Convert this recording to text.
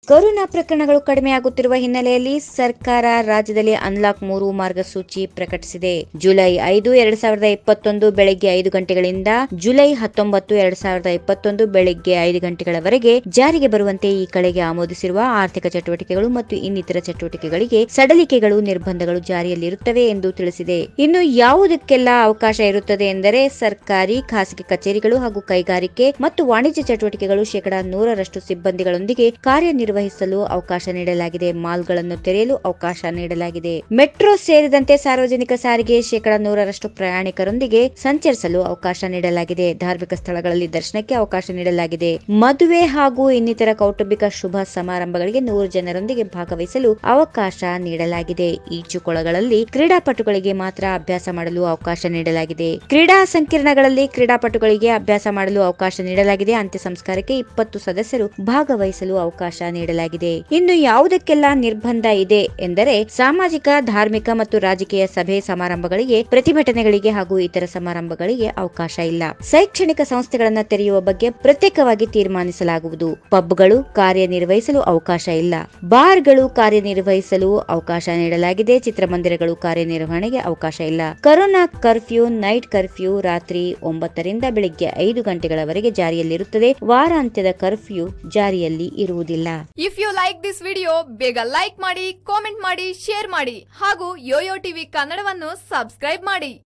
corona ಪ್ರಕರಣಗಳು ಕಡಿಮೆಯಾಗುತ್ತಿರುವ ಹಿನ್ನೆಲೆಯಲ್ಲಿ ಸರ್ಕಾರ ರಾಜ್ಯದಲ್ಲಿ ಅನ್ಲಾಕ್ ಮೂರು ಮಾರ್ಗಸೂಚಿ ಪ್ರಕಟಿಸಿದೆ ಜುಲೈ ಐದು ಎರಡ್ ಸಾವಿರದ ಇಪ್ಪತ್ತೊಂದು ಬೆಳಗ್ಗೆ ಐದು ಗಂಟೆಗಳಿಂದ ಜುಲೈ ಹತ್ತೊಂಬತ್ತು ಎರಡ್ ಸಾವಿರದ ಇಪ್ಪತ್ತೊಂದು ಬೆಳಗ್ಗೆ ಐದು ಗಂಟೆಗಳವರೆಗೆ ಜಾರಿಗೆ ಬರುವಂತೆ ಈ ಕಡೆಗೆ ಆಮೋದಿಸಿರುವ ಆರ್ಥಿಕ ಚಟುವಟಿಕೆಗಳು ಮತ್ತು ಇನ್ನಿತರ ಚಟುವಟಿಕೆಗಳಿಗೆ ಸಡಲಿಕೆಗಳು ನಿರ್ಬಂಧಗಳು ಜಾರಿಯಲ್ಲಿರುತ್ತವೆ ಎಂದು ತಿಳಿಸಿದೆ ಇನ್ನು ಯಾವುದಕ್ಕೆಲ್ಲ ಅವಕಾಶ ಇರುತ್ತದೆ ಎಂದರೆ ಸರ್ಕಾರಿ ಖಾಸಗಿ ಕಚೇರಿಗಳು ಹಾಗೂ ಕೈಗಾರಿಕೆ ಮತ್ತು ವಾಣಿಜ್ಯ ಚಟುವಟಿಕೆಗಳು ಶೇಕಡಾ ನೂರರಷ್ಟು ಸಿಬ್ಬಂದಿಗಳೊಂದಿಗೆ ಕಾರ್ಯನಿರ್ವಹಿಸಲು ಅವಕಾಶ ನೀಡಲಾಗಿದೆ ಮಾಲ್ಗಳನ್ನು ತೆರೆಯಲು ಅವಕಾಶ ನೀಡಲಾಗಿದೆ ಮೆಟ್ರೋ ಸೇರಿದಂತೆ ಸಾರ್ವಜನಿಕ ಸಾರಿಗೆ ಶೇಕಡಾ ನೂರರಷ್ಟು ಪ್ರಯಾಣಿಕರೊಂದಿಗೆ ಸಂಚರಿಸಲು ಅವಕಾಶ ನೀಡಲಾಗಿದೆ ಧಾರ್ಮಿಕ ಸ್ಥಳಗಳಲ್ಲಿ ದರ್ಶನಕ್ಕೆ ಅವಕಾಶ ನೀಡಲಾಗಿದೆ ಮದುವೆ ಹಾಗೂ ಇನ್ನಿತರ ಕೌಟುಂಬಿಕ ಶುಭ ಸಮಾರಂಭಗಳಿಗೆ ನೂರು ಜನರೊಂದಿಗೆ ಭಾಗವಹಿಸಲು ಅವಕಾಶ ನೀಡಲಾಗಿದೆ ಈಜುಕೊಳಗಳಲ್ಲಿ ಕ್ರೀಡಾಪಟುಗಳಿಗೆ ಮಾತ್ರ ಅಭ್ಯಾಸ ಮಾಡಲು ಅವಕಾಶ ನೀಡಲಾಗಿದೆ ಕ್ರೀಡಾ ಸಂಕೀರ್ಣಗಳಲ್ಲಿ ಕ್ರೀಡಾಪಟುಗಳಿಗೆ ಅಭ್ಯಾಸ ಮಾಡಲು ಅವಕಾಶ ನೀಡಲಾಗಿದೆ ಅಂತ್ಯ ಸಂಸ್ಕಾರಕ್ಕೆ ಇಪ್ಪತ್ತು ಸದಸ್ಯರು ಭಾಗವಹಿಸಲು ಅವಕಾಶ ನೀಡಲಾಗಿದೆ ಇನ್ನು ಯಾವುದಕ್ಕೆಲ್ಲ ನಿರ್ಬಂಧ ಇದೆ ಎಂದರೆ ಸಾಮಾಜಿಕ ಧಾರ್ಮಿಕ ಮತ್ತು ರಾಜಕೀಯ ಸಭೆ ಸಮಾರಂಭಗಳಿಗೆ ಪ್ರತಿಭಟನೆಗಳಿಗೆ ಹಾಗೂ ಇತರ ಸಮಾರಂಭಗಳಿಗೆ ಅವಕಾಶ ಇಲ್ಲ ಶೈಕ್ಷಣಿಕ ಸಂಸ್ಥೆಗಳನ್ನು ತೆರೆಯುವ ಬಗ್ಗೆ ಪ್ರತ್ಯೇಕವಾಗಿ ತೀರ್ಮಾನಿಸಲಾಗುವುದು ಪಬ್ಗಳು ಕಾರ್ಯನಿರ್ವಹಿಸಲು ಅವಕಾಶ ಇಲ್ಲ ಬಾರ್ಗಳು ಕಾರ್ಯನಿರ್ವಹಿಸಲು ಅವಕಾಶ ನೀಡಲಾಗಿದೆ ಚಿತ್ರಮಂದಿರಗಳು ಕಾರ್ಯನಿರ್ವಹಣೆಗೆ ಅವಕಾಶ ಇಲ್ಲ ಕೊರೋನಾ ಕರ್ಫ್ಯೂ ನೈಟ್ ಕರ್ಫ್ಯೂ ರಾತ್ರಿ ಒಂಬತ್ತರಿಂದ ಬೆಳಿಗ್ಗೆ ಐದು ಗಂಟೆಗಳವರೆಗೆ ಜಾರಿಯಲ್ಲಿರುತ್ತದೆ ವಾರಾಂತ್ಯದ ಕರ್ಫ್ಯೂ ಜಾರಿಯಲ್ಲಿ ಇರುವುದಿಲ್ಲ if you like this video ಬೇಗ ಲೈಕ್ ಮಾಡಿ ಕಾಮೆಂಟ್ ಮಾಡಿ ಶೇರ್ ಮಾಡಿ ಹಾಗೂ ಯೋಯೋ ಟಿವಿ ಕನ್ನಡವನ್ನು ಸಬ್ಸ್ಕ್ರೈಬ್ ಮಾಡಿ